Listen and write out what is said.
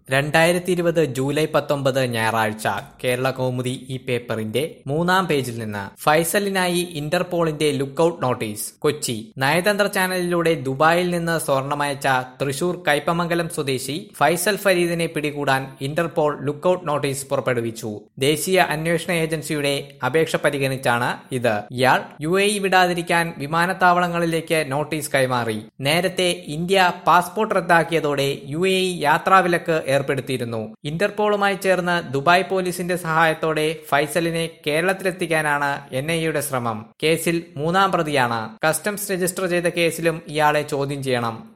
രണ്ടായിരത്തി ഇരുപത് ജൂലൈ പത്തൊമ്പത് ഞായറാഴ്ച കേരള കൗമുദി ഈ പേപ്പറിന്റെ മൂന്നാം പേജിൽ നിന്ന് ഫൈസലിനായി ഇന്റർപോളിന്റെ ലുക്കൌട്ട് നോട്ടീസ് കൊച്ചി നയതന്ത്ര ചാനലിലൂടെ ദുബായിൽ നിന്ന് സ്വർണമയച്ച തൃശൂർ കൈപ്പമംഗലം സ്വദേശി ഫൈസൽ ഫരീദിനെ പിടികൂടാൻ ഇന്റർപോൾ ലുക്കൌട്ട് നോട്ടീസ് പുറപ്പെടുവിച്ചു ദേശീയ അന്വേഷണ ഏജൻസിയുടെ അപേക്ഷ പരിഗണിച്ചാണ് ഇത് ഇയാൾ യു എ വിടാതിരിക്കാൻ വിമാനത്താവളങ്ങളിലേക്ക് നോട്ടീസ് കൈമാറി നേരത്തെ ഇന്ത്യ പാസ്പോർട്ട് റദ്ദാക്കിയതോടെ യു എ യാത്രാവിലക്ക് ഏർപ്പെടുത്തിയിരുന്നു ഇന്റർപോളുമായി ചേർന്ന് ദുബായ് പോലീസിന്റെ സഹായത്തോടെ ഫൈസലിനെ കേരളത്തിലെത്തിക്കാനാണ് എൻ ഐ എയുടെ ശ്രമം കേസിൽ മൂന്നാം പ്രതിയാണ് കസ്റ്റംസ് രജിസ്റ്റർ ചെയ്ത കേസിലും ഇയാളെ ചോദ്യം ചെയ്യണം